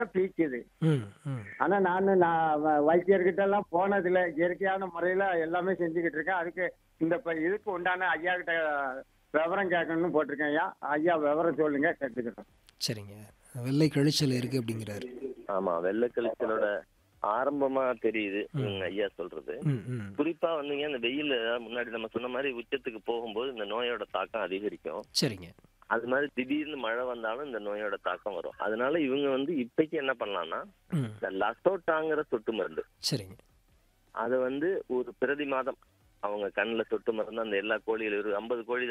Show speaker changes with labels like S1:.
S1: பீக்குது
S2: ம் ம்
S1: ஆனா நான் நான் வ- வைத்தியர்கிட்ட எல்லாம் போனதில்ல இயற்கையான முறையில எல்லாமே செஞ்சுக்கிட்டு இருக்கேன் அதுக்கு இந்த இப்ப இதுக்கு உண்டான ஐயா கிட்ட விவரம் கேட்கணும்னு போட்டிருக்கேன் ஐயா ஐயா விவரம் சொல்லுங்க கேட்டுக்கிறோம்
S2: சரிங்க வெள்ளை கழிச்சல் இருக்கு அப்படிங்கிறாரு
S3: ஆமா வெள்ளை கழிச்சலோட ஆரம்பமா தெரியுது இவங்க ஐயா சொல்றது
S2: ம் ம்
S3: குறிப்பா வந்துங்க இந்த வெயில் முன்னாடி நம்ம சொன்ன மாதிரி உச்சத்துக்கு போகும்போது இந்த நோயோட தாக்கம் அதிகரிக்கும்
S2: சரிங்க
S3: அது மாதிரி திடீர்னு மழை வந்தாலும் இந்த நோயோட தாக்கம் வரும் அதனால இவங்க வந்து இப்பைக்கு என்ன பண்ணலாம்னா
S2: ம்
S3: இந்த லசோட்டாங்கிற சொட்டு மருந்து
S2: சரிங்க
S3: அதை வந்து ஒரு பிரதி மாதம் அவங்க கண்ணில் சொட்டு மருந்து அந்த எல்லா கோழிகள் ஒரு ஐம்பது கோழி